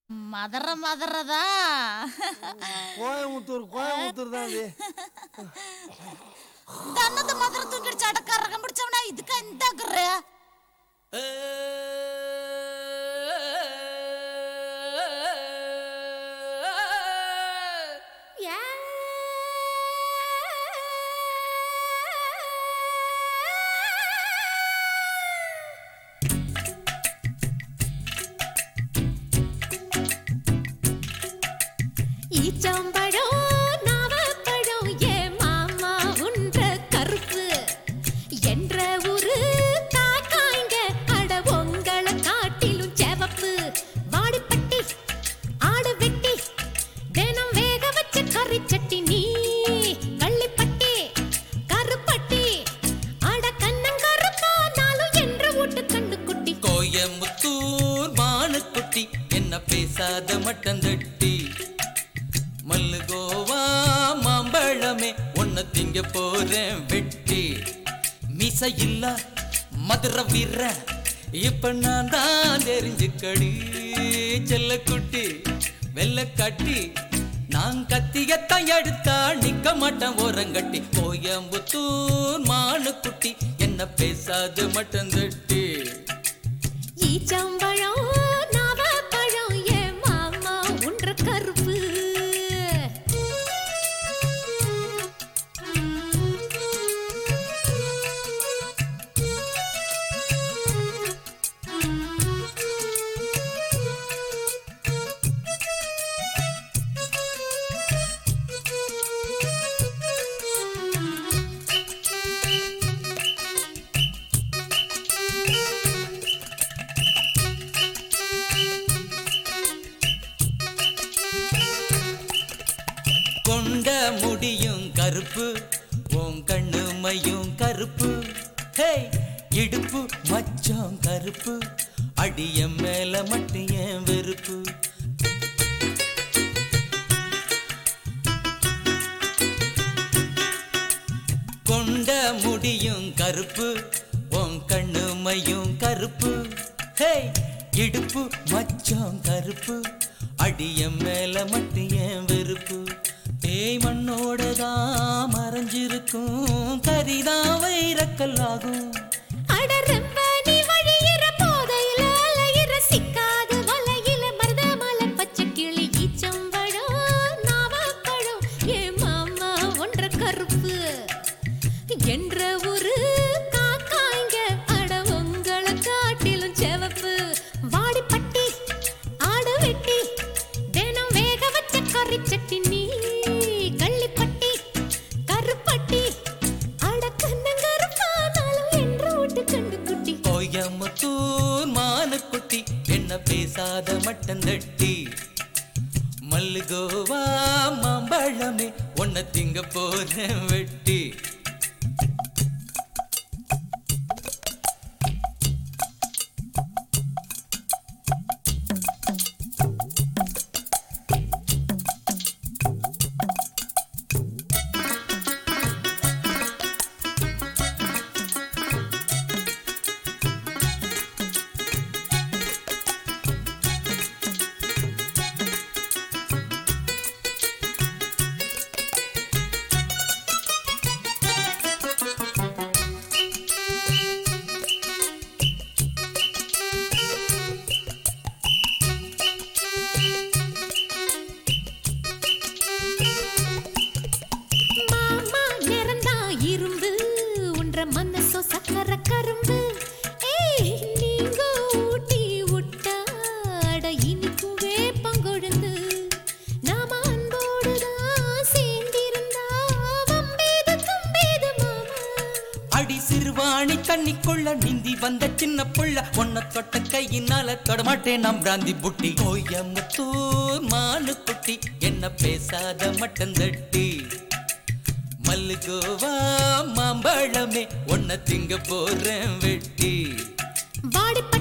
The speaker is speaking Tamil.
மதற மதறதா கோயம்புத்தூர் கோயம்புத்தூர் தான் அது தன்னது மதுர தூக்கிடுச்சு அடக்காரகம் பிடிச்சவனா இதுக்கா இந்த குற ஈச்சம்பழம் நாவப்பழம் ஏ மாமா உன்ற கருப்பு என்ற ஒரு காக்காய்ங்க அட உங்கள காட்டிலும் செவப்பு வாடிப்பட்டி ஆடு வெட்டி தினம் வேக வச்ச கறி சட்டி நீ கள்ளிப்பட்டி கருப்பட்டி அட கண்ணங்கருப்பானாலும் என்ற வீட்டு கண்டு குட்டி கோயம்புத்தூர் மானுக்குட்டி என்ன பேசாத மட்டந்தட்டி மல்லு கோவா மாம்பழமே உன்னை திங்க போறேன் வெட்டி மிச இல்ல மதுர வீர இப்ப நான் தான் தெரிஞ்சுக்கடி செல்ல குட்டி வெள்ள கட்டி நான் கத்தியத்தான் எடுத்தா நிக்க மாட்டேன் ஓரங்கட்டி கோயம்புத்தூர் மானுக்குட்டி என்ன பேசாத மட்டந்தட்டி ஈச்சம்பழம் நாவப்பழம் ஏ மாமா உன்ற கருப்பு கொண்ட முடியும் கருப்பு உன் கண்ணு மையும் கருப்பு ஹே இடுப்பு மச்சம் கருப்பு அடிய மேல மட்டும் ஏன் வெறுப்பு கொண்ட முடியும் கருப்பு உன் கண்ணு மையும் கருப்பு ஹே இடுப்பு மச்சம் கருப்பு அடிய மேல மட்டும் ஏன் வெறுப்பு பேய் மண்ணோட தான் மறைஞ்சிருக்கும் கரிதான் வைரக்கல்லாகும் அட ரொம்ப நீ வழியிற போதையில அலையிற சிக்காது வலையில மருதமல பச்சை கிளி ஈச்சம்பழம் நாவப்பழம் ஏ மாமா ஒன்ற கருப்பு என்ற ஒரு காக்காய்ங்க அட உங்கள காட்டிலும் செவப்பு வாடிப்பட்டி ஆடு வெட்டி தினம் வேக வச்ச கறி சட்டி நீ கள்ளிப்பட்டி கருப்பட்டி அட கண்ணங்கருப்பானாலும் என்ற வீட்டு கண்டு குட்டி கோயம்புத்தூர் மானுக்குட்டி என்ன பேசாத மட்டந்தட்டி மல்லுகோவா மாம்பழமே உன்னை திங்க போறேன் வெட்டி மாமா நிறந்தா இரும்பு உன்ற மனசோ சக்கர கரும்பு ஏய் நீங்க ஊட்டி விட்டாட இனிக்கும் வேப்பங்கொழுந்து நாம அன்போடுதான் சேர்ந்திருந்தா வம்பேது தும்பேது மாமா அடி சிறுவாணி தண்ணிக்குள்ள நீந்தி வந்த சின்ன புள்ள உன்னை தொட்ட கையினால தொடமாட்டேன் நாம் பிராந்தி புட்டி கோயம்புத்தூர் மானுக்குட்டி என்ன பேசாத மட்டந்தட்டி மல்லுகோவா மாம்பழமே உன்னை திங்க போறேன் வெட்டி வாடிப்பட்டி